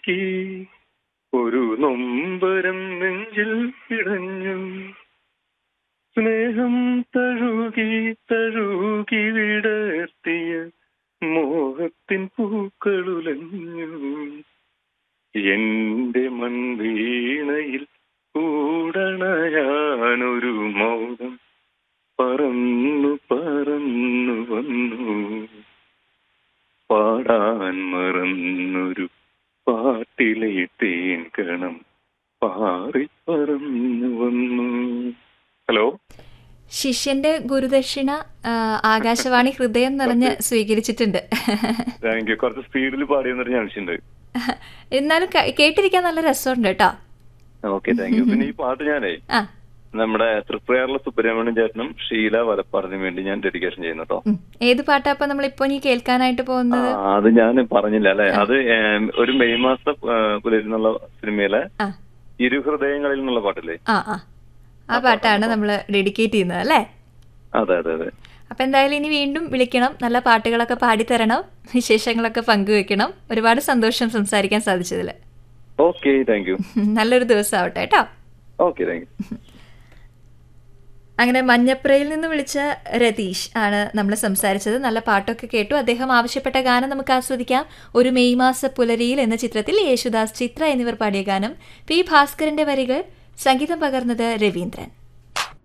തഴുകി ഒരു നൊമ്പരം നെഞ്ചിൽ പിടഞ്ഞു സ്നേഹം തഴുകി തഴുകി വിടർത്തിയ മോഹത്തിൻ പൂക്കളുലഞ്ഞു എന്റെ മൺവീണയിൽ കൂടണയാനൊരു മൗനം പറന്നു പറന്നു വന്നു പാടാൻ മറന്നൊരു പാട്ടിലെ തേൻ കണം പാറി പറന്നു വന്നു ഹലോ ശിഷ്യന്റെ ഗുരുദക്ഷിണ ആ, ആകാശവാണി ഹൃദയം നിറഞ്ഞ് സ്വീകരിച്ചിട്ടുണ്ട് താങ്ക് യു കുറച്ച് സ്പീഡിൽ പാടിയെന്നൊരു ഞാനിച്ചുണ്ട് എന്നാലും ക- കേട്ടിരിക്കാൻ നല്ല രസമുണ്ട് കേട്ടോ ഓക്കെ താങ്ക് യു പിന്നെ ഈ പാട്ട് ഞാനേ ആ നമ്മുടെ തൃപ്രയാറിലെ സുബ്രഹ്മണ്യൻ ചേട്ടനും ഷീല വലപ്പാടിനും വേണ്ടി ഞാൻ ഡെഡിക്കേഷൻ ചെയ്യുന്നു കേട്ടോ ഉം. ഏത് പാട്ടാ അപ്പൊ നമ്മളിപ്പോ ഇനി കേൾക്കാനായിട്ട് പോകുന്നത് ആ, അത് ഞാൻ പറഞ്ഞില്ല അല്ലെ അത് ഏം, ഒരു മെയ് മാസ പുലരുന്നുള്ള സിനിമയിലെ ആ ഇരുഹൃദയങ്ങളിൽ നിന്നുള്ള പാട്ടില്ലേ ആ ആ ആ പാട്ടാണ് നമ്മൾ ഡെഡിക്കേറ്റ് ചെയ്യുന്നത് അല്ലേ അതെ അതെ അതെ അപ്പൊ എന്തായാലും ഇനി വീണ്ടും വിളിക്കണം നല്ല പാട്ടുകളൊക്കെ പാടിത്തരണം വിശേഷങ്ങളൊക്കെ പങ്കുവെക്കണം ഒരുപാട് സന്തോഷം സംസാരിക്കാൻ സാധിച്ചതിൽ ഓക്കെ താങ്ക് യു നല്ലൊരു ദിവസം ആവട്ടെ കേട്ടോ ഓക്കെ താങ്ക് യു അങ്ങനെ മഞ്ഞപ്രയിൽ നിന്ന് വിളിച്ച രതീഷ് ആണ് നമ്മൾ സംസാരിച്ചത് നല്ല പാട്ടൊക്കെ കേട്ടു അദ്ദേഹം ആവശ്യപ്പെട്ട ഗാനം നമുക്ക് ആസ്വദിക്കാം ഒരു മെയ് മാസ പുലരിയിൽ എന്ന ചിത്രത്തിൽ യേശുദാസ് ചിത്ര എന്നിവർ പാടിയ ഗാനം പി ഭാസ്കരന്റെ വരികൾ സംഗീതം പകർന്നത് രവീന്ദ്രൻ